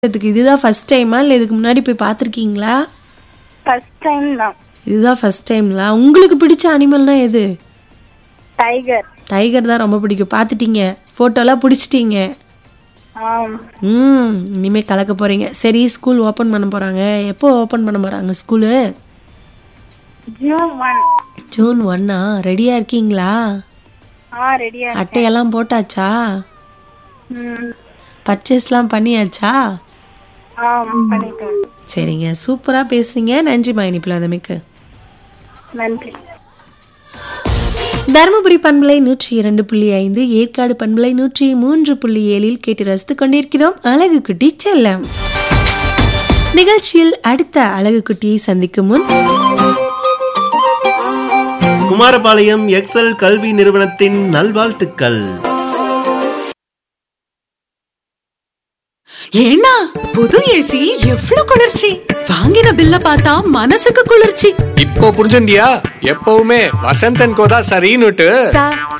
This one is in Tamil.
இதுக்கு இதுதான் ஃபர்ஸ்ட் டைமா இல்லை இதுக்கு முன்னாடி போய் பார்த்துருக்கீங்களா ஃபர்ஸ்ட் டைம் தான் இதுதான் ஃபர்ஸ்ட் டைம்ங்களா உங்களுக்கு பிடிச்ச அனிமல்னா எது டைகர் டைகர் தான் ரொம்ப பிடிக்கும் பார்த்துட்டீங்க ஃபோட்டோலாம் பிடிச்சிட்டீங்க ஆம் ம் இனிமேல் கலக்க போகிறீங்க சரி ஸ்கூல் ஓப்பன் பண்ண போகிறாங்க எப்போ ஓப்பன் பண்ண போகிறாங்க ஸ்கூலு ஜூன் ஒன் ஜூன் ஒன்னா ரெடியாக இருக்கீங்களா ஆ ரெடியா அட்டையெல்லாம் போட்டாச்சா ம் பர்ச்சேஸ்லாம் பண்ணியாச்சா ஆம் பண்ணிட்டேன் சரிங்க சூப்பராக பேசுங்க நன்றி மாயினிப்பில் அதமைக்கு நன்றி தருமபுரி பண்பலை நூற்றி இரண்டு புள்ளி ஐந்து ஏற்காடு பண்பலை நூற்றி மூன்று புள்ளி ஏழில் கேட்டு ரசித்துக் கொண்டிருக்கிறோம் அழகு குட்டி செல்லம் நிகழ்ச்சியில் அடுத்த அழகு குட்டியை சந்திக்கும் முன் குமாரபாளையம் எக்ஸல் கல்வி நிறுவனத்தின் நல்வாழ்த்துக்கள் ஏன்னா புது ஏசி எவ்வளவு குளிர்ச்சி வாங்கின பில்ல பார்த்தா மனசுக்கு குளிர்ச்சி இப்போ புரிஞ்சுண்டியா எப்பவுமே வசந்தன் கோதா சரின்னுட்டு